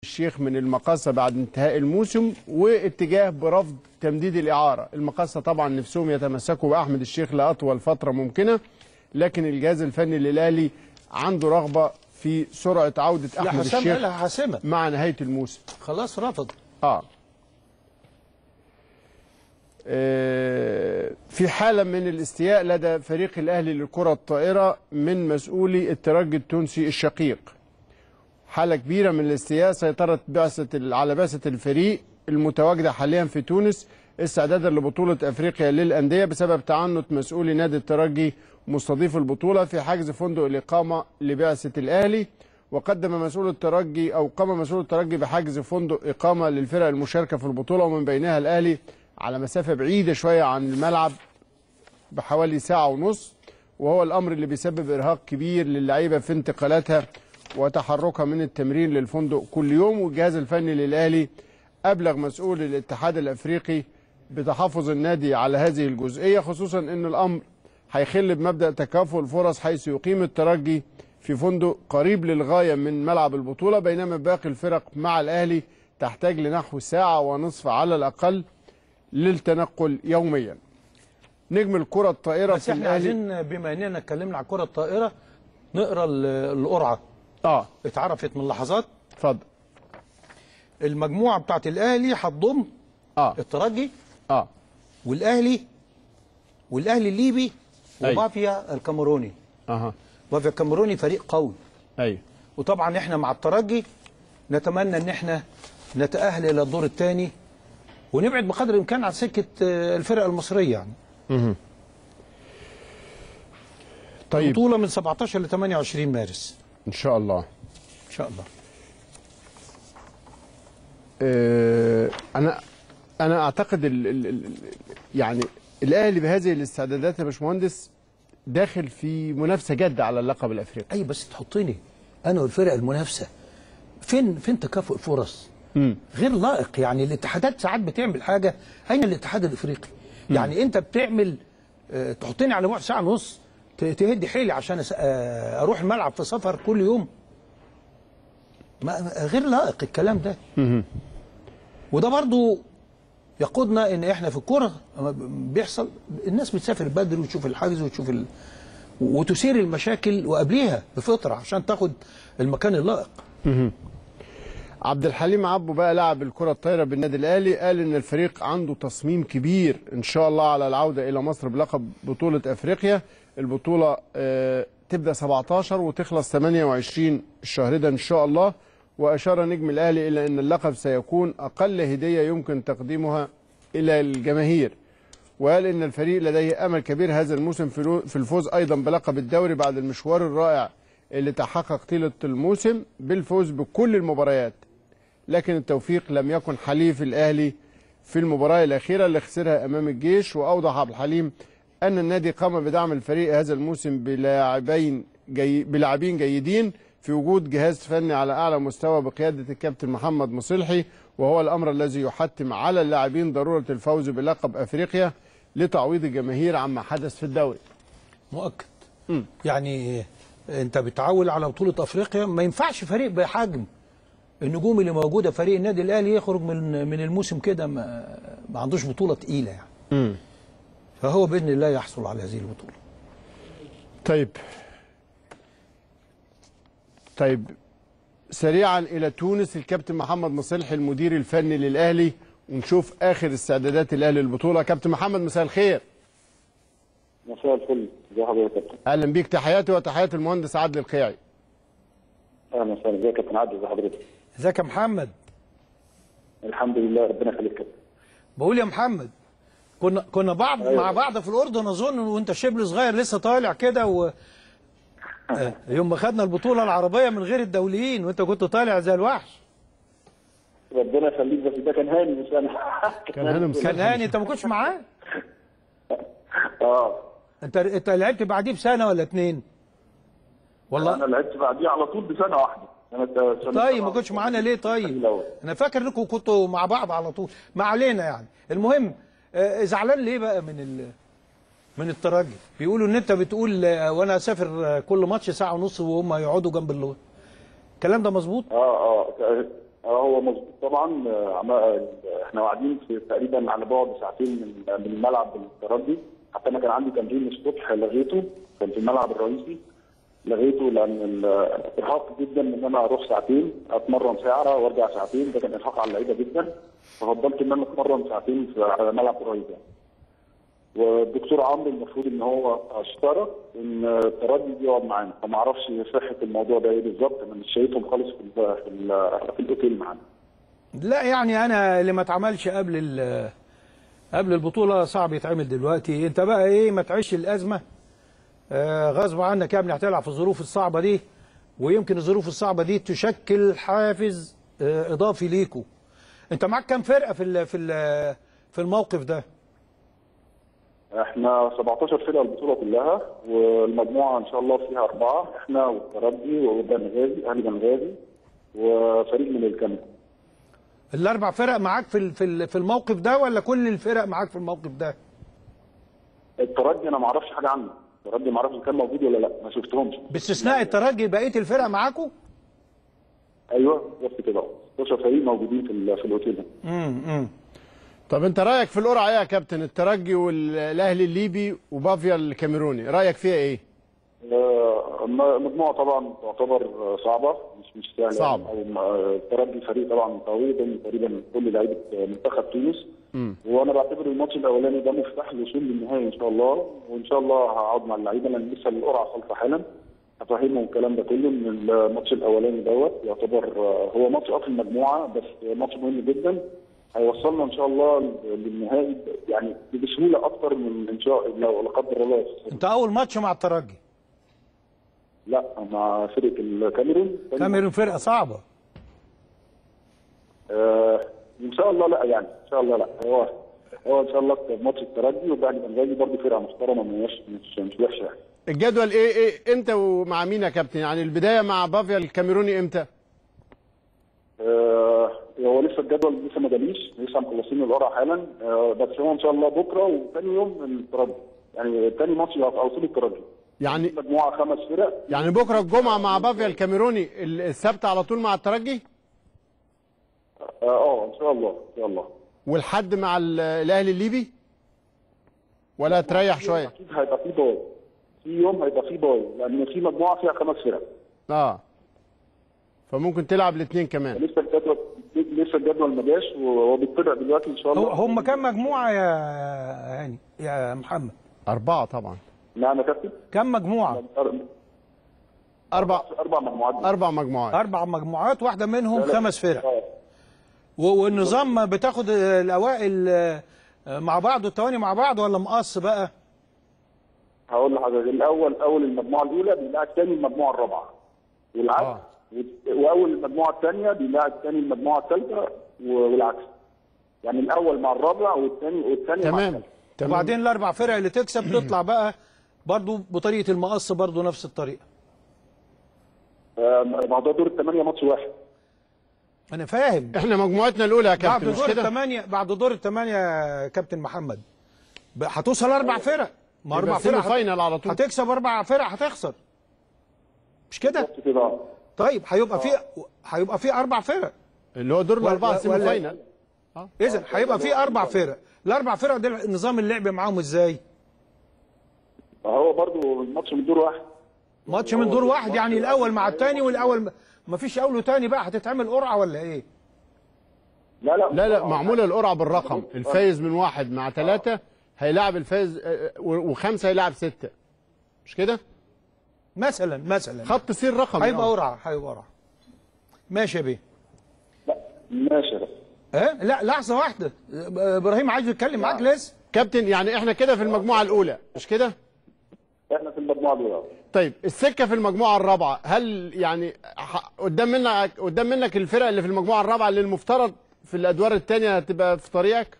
الشيخ من المقاصة بعد انتهاء الموسم واتجاه برفض تمديد الإعارة المقاصة طبعا نفسهم يتمسكوا بأحمد الشيخ لأطول فترة ممكنة لكن الجهاز الفني للأهلي عنده رغبة في سرعة عودة لا أحمد حسام الشيخ قالها حاسمه مع نهاية الموسم خلاص رفض اه آه، في حالة من الاستياء لدى فريق الأهلي للكرة الطائرة من مسؤولي الترجي التونسي الشقيق حالة كبيرة من الاستياء سيطرت بعثة على بعثة الفريق المتواجدة حاليا في تونس استعدادا لبطولة أفريقيا للأندية بسبب تعنت مسؤولي نادي الترجي مستضيف البطولة في حجز فندق الإقامة لبعثة الأهلي وقدم مسؤول الترجي أو قام مسؤول الترجي بحجز فندق إقامة للفرق المشاركة في البطولة ومن بينها الأهلي على مسافة بعيدة شوية عن الملعب بحوالي ساعة ونص وهو الأمر اللي بيسبب إرهاق كبير للعيبة في انتقالاتها وتحركها من التمرين للفندق كل يوم والجهاز الفني للأهلي أبلغ مسؤول الاتحاد الأفريقي بتحفظ النادي على هذه الجزئية خصوصا أن الأمر هيخل بمبدأ تكافؤ الفرص حيث يقيم الترجي في فندق قريب للغاية من ملعب البطولة بينما باقي الفرق مع الأهلي تحتاج لنحو ساعة ونصف على الأقل للتنقل يوميا نجم الكرة الطائرة بس في احنا الأهلي عايزين بما اننا اتكلمنا عن الكره الطائره نقرا ال- القرعه اه اتعرفت من لحظات اتفضل المجموعه بتاعت الاهلي هتضم اه الترجي اه والاهلي والاهلي الليبي أي. وبافيا الكاميروني اها بافيا الكاميروني فريق قوي ايوه وطبعا احنا مع الترجي نتمنى ان احنا نتاهل الى الدور الثاني ونبعد بقدر الامكان عن سكه آه، الفرق المصريه يعني طيب بطوله من 17 ل 28 مارس ان شاء الله ان شاء الله آه انا انا اعتقد ال ال ال يعني الاهلي بهذه الاستعدادات يا باشمهندس داخل في منافسه جاده على اللقب الافريقي اي بس تحطني انا والفرق المنافسه فين فين تكافؤ الفرص غير لائق يعني الاتحادات ساعات بتعمل حاجه اين الاتحاد الافريقي يعني انت بتعمل آه، تحطني على بعد ساعه ونص ت- تهدي حيلي عشان أس- آه، اروح الملعب في سفر كل يوم ما غير لائق الكلام ده وده برضو يقودنا ان احنا في الكوره لما بيحصل الناس بتسافر بدري وتشوف الحجز وتشوف ال... وتثير المشاكل وقبليها بفتره عشان تاخد المكان اللائق عبد الحليم عبو بقى لاعب الكره الطايره بالنادي الاهلي قال ان الفريق عنده تصميم كبير ان شاء الله على العوده الى مصر بلقب بطوله افريقيا البطوله آه، تبدا 17 وتخلص 28 الشهر ده ان شاء الله واشار نجم الاهلي الى ان اللقب سيكون اقل هديه يمكن تقديمها الى الجماهير وقال ان الفريق لديه امل كبير هذا الموسم في لو- في الفوز ايضا بلقب الدوري بعد المشوار الرائع اللي تحقق طيله الموسم بالفوز بكل المباريات لكن التوفيق لم يكن حليف الاهلي في المباراه الاخيره اللي خسرها امام الجيش واوضح عبد الحليم ان النادي قام بدعم الفريق هذا الموسم بلاعبين جي بلاعبين جيدين في وجود جهاز فني على اعلى مستوى بقياده الكابتن محمد مصلحي وهو الامر الذي يحتم على اللاعبين ضروره الفوز بلقب افريقيا لتعويض الجماهير عما حدث في الدوري مؤكد يعني انت بتعول على بطوله افريقيا ما ينفعش فريق بحجم النجوم اللي موجوده فريق النادي الاهلي يخرج من من الموسم كده ما, ما عندوش بطوله تقيله يعني فهو باذن الله يحصل على هذه البطوله طيب طيب سريعا الى تونس الكابتن محمد مصلحي المدير الفني للاهلي ونشوف اخر استعدادات الاهلي للبطوله كابتن محمد مساء الخير مساء الفل ازي حضرتك اهلا بيك تحياتي وتحيات المهندس عادل القيعي اهلا وسهلا ازيك يا كابتن عادل ازي حضرتك ازيك يا محمد الحمد لله ربنا يخليك كابتن بقول يا محمد كنا كنا بعض أيوة. مع بعض في الاردن اظن وانت شبل صغير لسه طالع كده و آه، يوم ما خدنا البطوله العربيه من غير الدوليين وانت كنت طالع زي الوحش ربنا يخليك بس ده كان هاني مش انا كان هاني مصلحي. كان هاني انت ما كنتش معاه اه انت انت لعبت بعديه بسنه ولا اتنين والله انا لعبت بعديه على طول بسنه واحده سنه سنه طيب ما كنتش معانا ليه طيب الأول. انا فاكر انكم كنتوا مع بعض على طول ما علينا يعني المهم آه، زعلان ليه بقى من ال من الترجي بيقولوا ان انت بتقول آه، وانا اسافر آه، كل ماتش ساعه ونص وهم يقعدوا جنب اللغه الكلام ده مظبوط اه اه آه، هو مظبوط طبعا آه، عم- آه، احنا قاعدين في تقريبا على بعد ساعتين من من الملعب الترجي حتى انا كان عندي تمرين الصبح لغيته كان في الملعب الرئيسي لغيته لان ال- ارهاق جدا ان انا اروح ساعتين اتمرن ساعه وارجع ساعتين ده كان ارهاق على اللعيبه جدا ففضلت ان انا اتمرن ساعتين في على ملعب قريب يعني. والدكتور عمرو المفروض ان هو اشترط ان التردد يقعد معانا فما اعرفش صحه الموضوع ده ايه بالظبط انا مش شايفهم خالص في ال في, ال في الاوتيل معانا لا يعني انا اللي ما اتعملش قبل ال- قبل البطوله صعب يتعمل دلوقتي انت بقى ايه ما تعيش الازمه آه غصب عنك يا ابني هتلعب في الظروف الصعبه دي ويمكن الظروف الصعبه دي تشكل حافز آه اضافي ليكوا انت معاك كام فرقه في ال في ال في الموقف ده احنا 17 فرقه البطوله كلها والمجموعه ان شاء الله فيها اربعه احنا والترجي وبنغازي اهلي بنغازي وفريق من الكاميرون الاربع فرق معاك في ال- في ال- في الموقف ده ولا كل الفرق معاك في الموقف ده الترجي انا ما اعرفش حاجه عنه الترجي ما اعرفش إذا كان موجود ولا لا ما شفتهمش باستثناء الترجي بقيه الفرق معاكوا ايوه بالظبط كده 16 فريق موجودين في ال- في الاوتيل ده امم طب انت رايك في القرعه ايه يا كابتن الترجي والاهلي الليبي وبافيا الكاميروني رايك فيها ايه آه، م- مجموعه طبعا تعتبر آه، صعبه مش مش سهله صعبة. او م- آه، الترجي فريق طبعا قوي ضمن تقريبا كل لعيبه آه، منتخب تونس وانا بعتبر الماتش الاولاني ده مفتاح الوصول للنهائي ان شاء الله وان شاء الله هقعد مع اللعيبه لان لسه القرعه خالصه حالا هفهمهم الكلام ده كله ان الماتش الاولاني دوت يعتبر آه، هو ماتش اه في المجموعه بس ماتش مهم جدا هيوصلنا ان شاء الله للنهائي ب- يعني بسهوله اكتر من ان شاء لو لا قدر الله انت اول ماتش مع الترجي لا مع فرقه الكاميرون كاميرون فرقه صعبه آه ان شاء الله لا يعني ان شاء الله لا هو هو ان شاء الله ماتش الترجي وبعد بنغازي برضه فرقه محترمه مش مش مش وحشه يعني الجدول ايه ايه امتى ومع مين يا كابتن يعني البدايه مع بافيا الكاميروني امتى آه هو لسه الجدول لسه ما جاليش لسه مخلصين القرعه حالا آه بس هو ان شاء الله بكره وثاني يوم الترجي يعني ثاني ماتش هوصل الترجي يعني مجموعه خمس فرق يعني بكره الجمعه مع بافيا الكاميروني ال- السبت على طول مع الترجي اه آه، ان شاء الله ان شاء الله والحد مع ال- الاهلي الليبي ولا تريح شويه اكيد هيبقى في باي في يوم هيبقى في باي لان في مجموعه فيها خمس فرق اه فممكن تلعب الاثنين كمان لسه الجدول لسه الجدول ما جاش وهو بيطلع دلوقتي ان شاء هو الله هم كام مجموعه يا هاني يا محمد اربعه طبعا نعم يا كابتن كام مجموعه اربع اربع مجموعات اربع مجموعات اربع مجموعات واحده منهم خمس فرق آه. و- والنظام بتاخد الاوائل آه، مع بعض والتواني مع بعض ولا مقص بقى هقول لحضرتك الاول اول المجموعه الاولى بيلاعب ثاني المجموعه الرابعه والعكس آه. واول المجموعه الثانيه بيلاعب ثاني المجموعه الثالثه والعكس يعني الاول مع الرابع والثاني والثاني مع تمام الثالث. تمام وبعدين الاربع فرق اللي تكسب تطلع بقى برضو بطريقه المقص برضو نفس الطريقه آه، ما هو ده دور الثمانيه ماتش واحد انا فاهم احنا مجموعتنا الاولى يا بعد كابتن مش دور كده الثمانيه بعد دور الثمانيه يا كابتن محمد ب- هتوصل اربع فرق ما اربع يبقى فرق سيمي هت- فاينل على طول هتكسب اربع فرق هتخسر مش كده بس كده آه. طيب هيبقى في هيبقى في اربع فرق اللي هو دور الاربعه ولا- سيمي ولا- فاينل اذا هيبقى في اربع فرق الاربع فرق دي نظام اللعب معاهم ازاي هو برضو الماتش من دور واحد ماتش من دور واحد يعني الاول مع الثاني والاول ما فيش اول وثاني بقى هتتعمل قرعه ولا ايه لا لا لا لا معموله القرعه بالرقم الفايز من واحد مع ثلاثه هيلاعب الفايز آه، و- وخمسه هيلاعب سته مش كده؟ مثلا مثلا خط سير رقم هيبقى يعني. قرعه هيبقى قرعه ماشي يا بيه لا ماشي يا باشا. اه لا لحظه واحده ابراهيم عايز يتكلم معاك لسه كابتن يعني احنا كده في المجموعه الاولى مش كده؟ احنا في المجموعه الاولى طيب السكه في المجموعه الرابعه هل يعني ح- قدام منك قدام منك الفرق اللي في المجموعه الرابعه اللي المفترض في الادوار الثانيه هتبقى في طريقك؟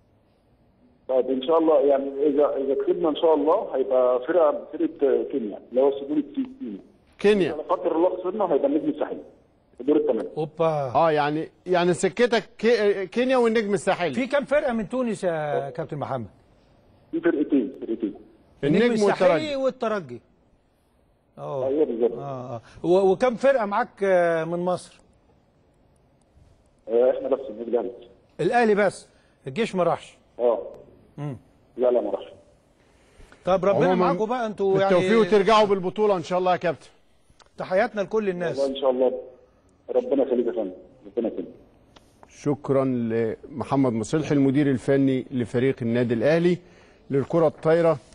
طيب ان شاء الله يعني اذا اذا كسبنا ان شاء الله هيبقى فرقه فرقه كينيا اللي هو سجون كينيا كينيا لا قدر الله خسرنا هيبقى النجم الساحلي في دور الثمانيه اوبا اه يعني يعني سكتك كي- كينيا والنجم الساحلي في كام فرقه من تونس يا كابتن محمد في فرقتين فرقتين النجم الساحلي والترجي والترجي اه ايوه بالظبط اه اه و- وكم فرقه معاك آه، من مصر آه، احنا بس النادي الاهلي الاهلي بس الجيش ما راحش اه لا لا ما راحش طب ربنا عموماً معاكم بقى انتوا بالتوفيق يعني وترجعوا بالبطوله ان شاء الله يا كابتن تحياتنا لكل الناس والله ان شاء الله ربنا يخليك يا فندم ربنا يخليك شكرا لمحمد مصلحي المدير الفني لفريق النادي الاهلي للكره الطايره